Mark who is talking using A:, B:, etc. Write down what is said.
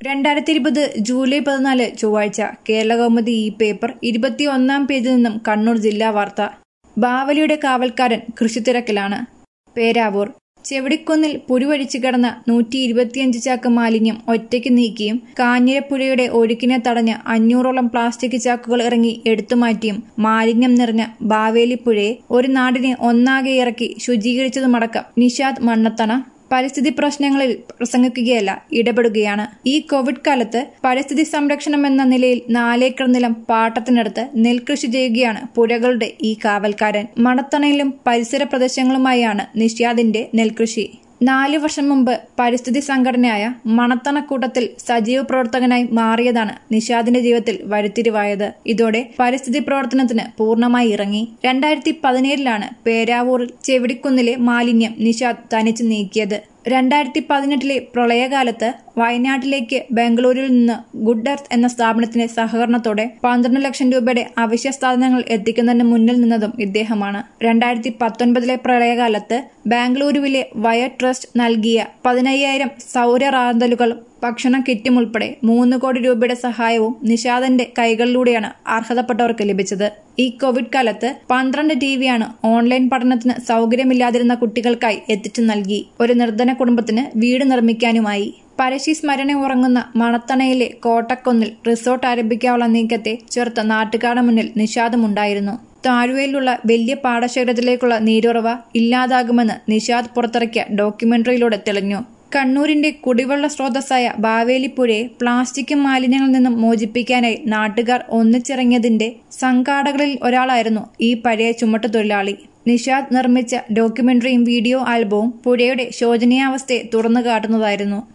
A: രണ്ടായിരത്തി ഇരുപത് ജൂലൈ പതിനാല് ചൊവ്വാഴ്ച കേരളകൗമുദി ഈ പേപ്പർ ഇരുപത്തിയൊന്നാം പേജിൽ നിന്നും കണ്ണൂർ ജില്ലാ വാർത്ത ബാവലിയുടെ കാവൽക്കാരൻ കൃഷിത്തിരക്കിലാണ് പേരാവൂർ ചെവടിക്കുന്നിൽ പുരുവഴിച്ചു കിടന്ന നൂറ്റി ഇരുപത്തിയഞ്ച് ചാക്ക് മാലിന്യം ഒറ്റയ്ക്ക് നീക്കിയും കാഞ്ഞിരപ്പുഴയുടെ ഒഴുക്കിനെ തടഞ്ഞ് അഞ്ഞൂറോളം പ്ലാസ്റ്റിക് ചാക്കുകൾ ഇറങ്ങി എടുത്തുമാറ്റിയും മാലിന്യം നിറഞ്ഞ ബാവേലിപ്പുഴയെ ഒരു നാടിനെ ഒന്നാകെ ഇറക്കി ശുചീകരിച്ചതുമടക്കം നിഷാദ് മണ്ണത്തണ പരിസ്ഥിതി പ്രശ്നങ്ങളിൽ പ്രസംഗിക്കുകയല്ല ഇടപെടുകയാണ് ഈ കോവിഡ് കാലത്ത് പരിസ്ഥിതി സംരക്ഷണം എന്ന നിലയിൽ നാലേക്കർ നിലം പാട്ടത്തിനടുത്ത് നെൽകൃഷി ചെയ്യുകയാണ് പുഴകളുടെ ഈ കാവൽക്കാരൻ മണത്തണയിലും പരിസര പ്രദേശങ്ങളുമായാണ് നിഷാദിന്റെ നെൽകൃഷി നാലു വർഷം മുമ്പ് പരിസ്ഥിതി സംഘടനയായ മണത്തണക്കൂട്ടത്തിൽ സജീവ പ്രവർത്തകനായി മാറിയതാണ് നിഷാദിന്റെ ജീവിതത്തിൽ വഴിത്തിരിവായത് ഇതോടെ പരിസ്ഥിതി പ്രവർത്തനത്തിന് പൂർണ്ണമായി ഇറങ്ങി രണ്ടായിരത്തി പതിനേഴിലാണ് പേരാവൂരിൽ ചെവിടിക്കുന്നിലെ മാലിന്യം നിഷാദ് തനിച്ച് നീക്കിയത് രണ്ടായിരത്തി പതിനെട്ടിലെ പ്രളയകാലത്ത് വയനാട്ടിലേക്ക് ബാംഗ്ലൂരിൽ നിന്ന് ഗുഡ് എർത്ത് എന്ന സ്ഥാപനത്തിന്റെ സഹകരണത്തോടെ പന്ത്രണ്ട് ലക്ഷം രൂപയുടെ അവശ്യ സാധനങ്ങൾ എത്തിക്കുന്നതിന് മുന്നിൽ നിന്നതും ഇദ്ദേഹമാണ് രണ്ടായിരത്തി പത്തൊൻപതിലെ പ്രളയകാലത്ത് ബാംഗ്ലൂരുവിലെ വയർ ട്രസ്റ്റ് നൽകിയ പതിനയ്യായിരം സൗരറാന്തലുകൾ ഭക്ഷണ കിറ്റും ഉൾപ്പെടെ മൂന്ന് കോടി രൂപയുടെ സഹായവും നിഷാദന്റെ കൈകളിലൂടെയാണ് അർഹതപ്പെട്ടവർക്ക് ലഭിച്ചത് ഈ കോവിഡ് കാലത്ത് പന്ത്രണ്ട് ടി വിയാണ് ഓൺലൈൻ പഠനത്തിന് സൗകര്യമില്ലാതിരുന്ന കുട്ടികൾക്കായി എത്തിച്ചു നൽകി ഒരു നിർധന കുടുംബത്തിന് വീട് നിർമ്മിക്കാനുമായി പരശി സ്മരണ ഉറങ്ങുന്ന മണത്തണയിലെ കോട്ടക്കൊന്നിൽ റിസോർട്ട് ആരംഭിക്കാനുള്ള നീക്കത്തെ ചെറുത്ത നാട്ടുകാരുടെ മുന്നിൽ നിഷാദമുണ്ടായിരുന്നു താഴ്വയിലുള്ള വലിയ പാടശേഖരത്തിലേക്കുള്ള നീരുറവ ഇല്ലാതാകുമെന്ന് നിഷാദ് പുറത്തിറക്കിയ ഡോക്യുമെന്ററിയിലൂടെ തെളിഞ്ഞു കണ്ണൂരിന്റെ കുടിവെള്ള സ്രോതസ്സായ ബാവേലിപ്പുഴയെ പ്ലാസ്റ്റിക് മാലിന്യങ്ങളിൽ നിന്നും മോചിപ്പിക്കാനായി നാട്ടുകാർ ഒന്നിച്ചിറങ്ങിയതിന്റെ സംഘാടകരിൽ ഒരാളായിരുന്നു ഈ പഴയ ചുമട്ടുതൊഴിലാളി നിഷാദ് നിർമ്മിച്ച ഡോക്യുമെന്ററിയും വീഡിയോ ആൽബവും പുഴയുടെ ശോചനീയാവസ്ഥയെ തുറന്നു കാട്ടുന്നതായിരുന്നു